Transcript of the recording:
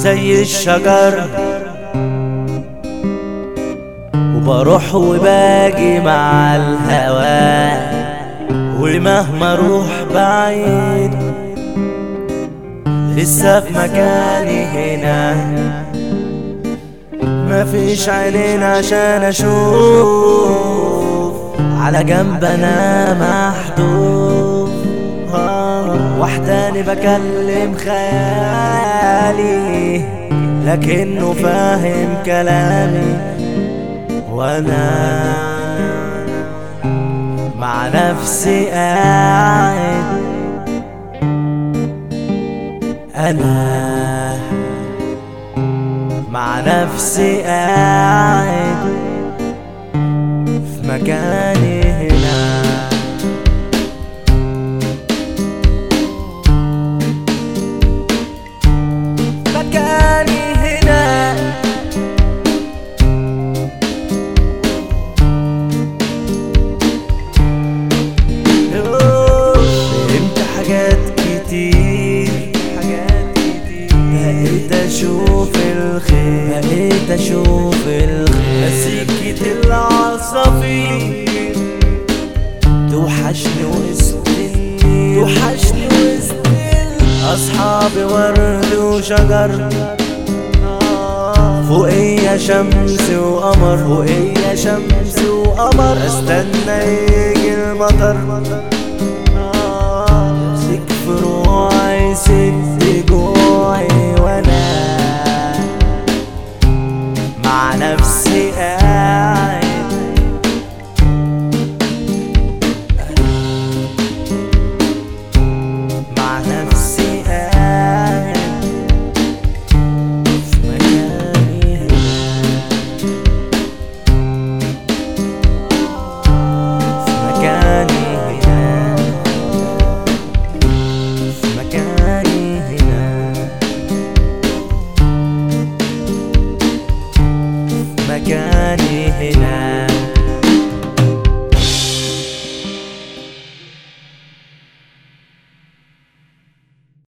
زي الشجر وبروح وباجي مع الهواء ومهما اروح بعيد لسه في مكاني هنا مفيش عينين عشان اشوف على جنب انا محدود آه، وحداني بكلم خيالي لكنه فاهم كلامي وانا مع نفسي قاعد انا مع نفسي قاعد في مكاني هنا مكاني هنا فهمت حاجات كتير حاجات كتير بقيت اشوف الخير بقيت اشوف الخير سكة العصافير توحشني وسط النيل توحشني وسط النيل اصحابي ورد وشجر فوقيا شمس وقمر فوقيا شمس وقمر استنى يجي المطر امسك في روعي سد جوعي